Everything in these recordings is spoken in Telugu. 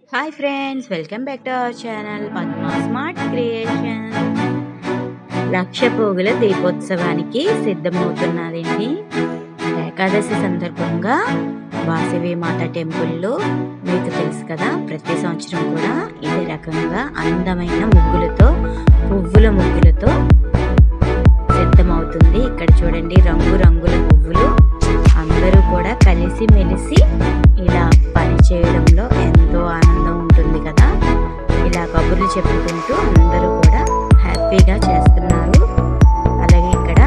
hi friends welcome back to our channel Padma smart creation లక్ష పోగుల దీపోత్సవానికి సిద్ధమవుతున్నదండి ఏకాదశి సందర్భంగా వాసవి మాత టెంపుల్లో మీకు తెలుసు కదా ప్రతి సంవత్సరం కూడా ఇదే రకంగా అందమైన ముగ్గులతో పువ్వుల ముగ్గులతో సిద్ధమవుతుంది ఇక్కడ చూడండి రంగు రంగుల పువ్వులు అందరూ కూడా కలిసి మెలిసి ఇలా పని చేయడంలో ఎంతో ఆనందం ఉంటుంది కదా ఇలా కబుర్లు చెప్పుకుంటూ అందరూ కూడా హ్యాపీగా చేస్తున్నారు అలాగే ఇక్కడ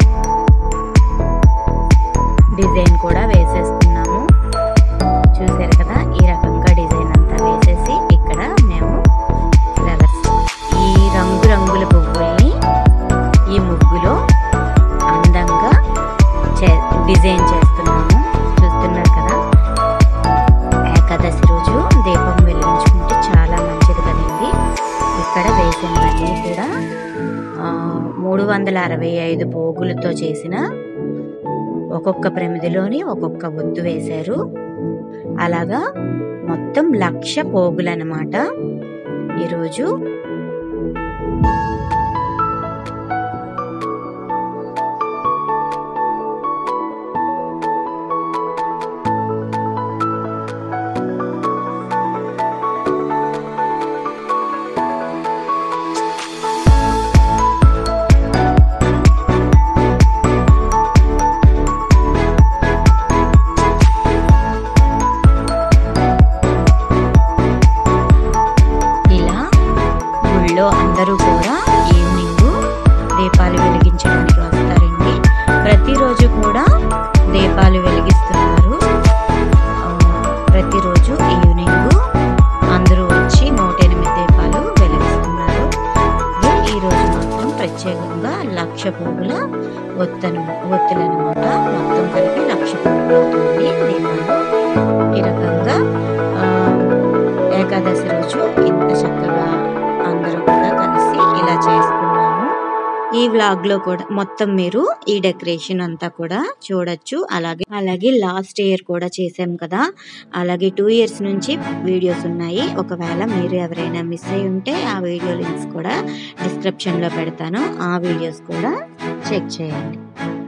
డిజైన్ కూడా వేసేస్తున్నాము చూసారు కదా ఈ రకంగా డిజైన్ అంతా వేసేసి ఇక్కడ మేము ఫ్లవర్స్ ఈ రంగు రంగుల పువ్వుల్ని ఈ ముగ్గులో అందంగా చే డిజైన్ చేస్తున్నాము చూస్తున్నారు కదా ఏకాదశి రోజు దీపం వెలిగించుకుంటే చాలా మంచిది కదండి ఇక్కడ వేసినవన్నీ కూడా ఆ, మూడు వందల అరవై ఐదు పోగులతో చేసిన ఒక్కొక్క ప్రమిదిలోని ఒక్కొక్క ఒత్తు వేశారు అలాగా మొత్తం లక్ష పోగులు అన్నమాట ఈరోజు ఇలా గుళ్ళో అందరూ కూడా ఈవినింగ్ దీపాలు వెలిగించడానికి వస్తారండి ప్రతిరోజు కూడా దీపాలు వెలిగిస్తున్నారు ఆ, ప్రతిరోజు ఈవినింగ్ అందరూ వచ్చి నూట ఎనిమిది దీపాలు వెలిగిస్తున్నారు ఇదే ఈ రోజు మాత్రం ప్రత్యేకంగా లక్ష పువ్వుల ఒత్తను ఒత్తులనమాట మొత్తం కలిపి లక్ష పువ్వులు అవుతుంది దీపాలు ఈ రకంగా ఆ, ఏకాదశి రోజు ఇంత చక్కగా అందరూ కూడా కలిసి ఇలా చేసుకున్నాము ఈ వ్లాగ్ లో కూడా మొత్తం మీరు ఈ డెకరేషన్ అంతా కూడా చూడొచ్చు అలాగే అలాగే లాస్ట్ ఇయర్ కూడా చేసాం కదా అలాగే టూ ఇయర్స్ నుంచి వీడియోస్ ఉన్నాయి ఒకవేళ మీరు ఎవరైనా మిస్ అయి ఉంటే ఆ వీడియో లింక్స్ కూడా డిస్క్రిప్షన్ లో పెడతాను ఆ వీడియోస్ కూడా చెక్ చేయండి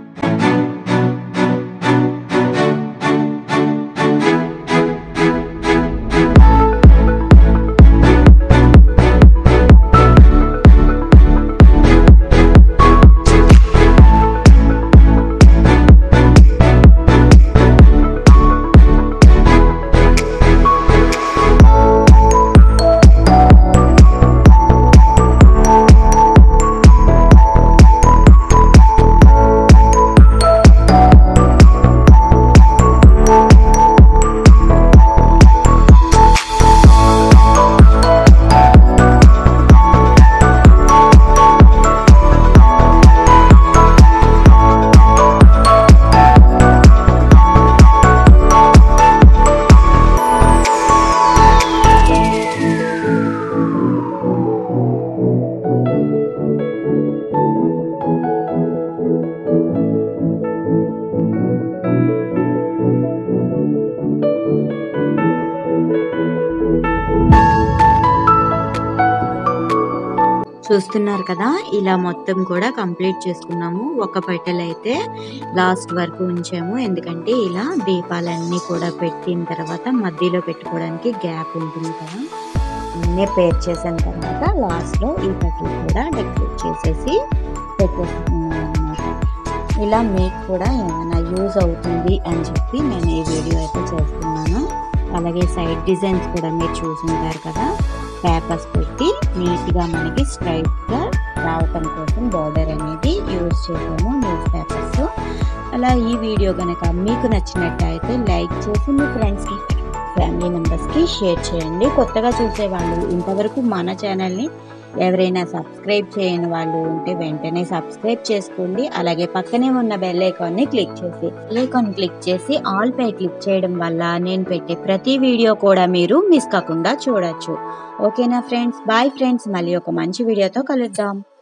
చూస్తున్నారు కదా ఇలా మొత్తం కూడా కంప్లీట్ చేసుకున్నాము ఒక పెట్టెలు అయితే లాస్ట్ వరకు ఉంచాము ఎందుకంటే ఇలా దీపాలన్నీ కూడా పెట్టిన తర్వాత మధ్యలో పెట్టుకోవడానికి గ్యాప్ ఉంటుంది కదా అన్నీ పేర్ చేసిన తర్వాత లాస్ట్ లో ఈ పెట్టెలు కూడా డెకరేట్ చేసేసి పెట్టేసుకున్నాను అనమాట ఇలా మీకు కూడా ఏమైనా యూజ్ అవుతుంది అని చెప్పి నేను ఈ వీడియో అయితే చేస్తున్నాను అలాగే సైడ్ డిజైన్స్ కూడా మీరు చూసుంటారు కదా పేపర్స్ పెట్టి నీట్గా మనకి స్ట్రైట్గా రావటం కోసం బార్డర్ అనేది యూజ్ చేసాము న్యూస్ పేపర్స్ అలా ఈ వీడియో కనుక మీకు నచ్చినట్టయితే లైక్ చేసి మీ ఫ్రెండ్స్కి ఫ్యామిలీ మెంబర్స్కి షేర్ చేయండి కొత్తగా చూసేవాళ్ళు ఇంతవరకు మన ఛానల్ని ఎవరైనా సబ్స్క్రైబ్ చేయని వాళ్ళు ఉంటే వెంటనే సబ్స్క్రైబ్ చేసుకోండి అలాగే పక్కనే ఉన్న బెల్ ఐకాన్ని క్లిక్ చేసి బెల్ ఐకాన్ క్లిక్ చేసి ఆల్ పై క్లిక్ చేయడం వల్ల నేను పెట్టే ప్రతి వీడియో కూడా మీరు మిస్ కాకుండా చూడొచ్చు ఓకేనా ఫ్రెండ్స్ బాయ్ ఫ్రెండ్స్ మళ్ళీ ఒక మంచి వీడియోతో కలుద్దాం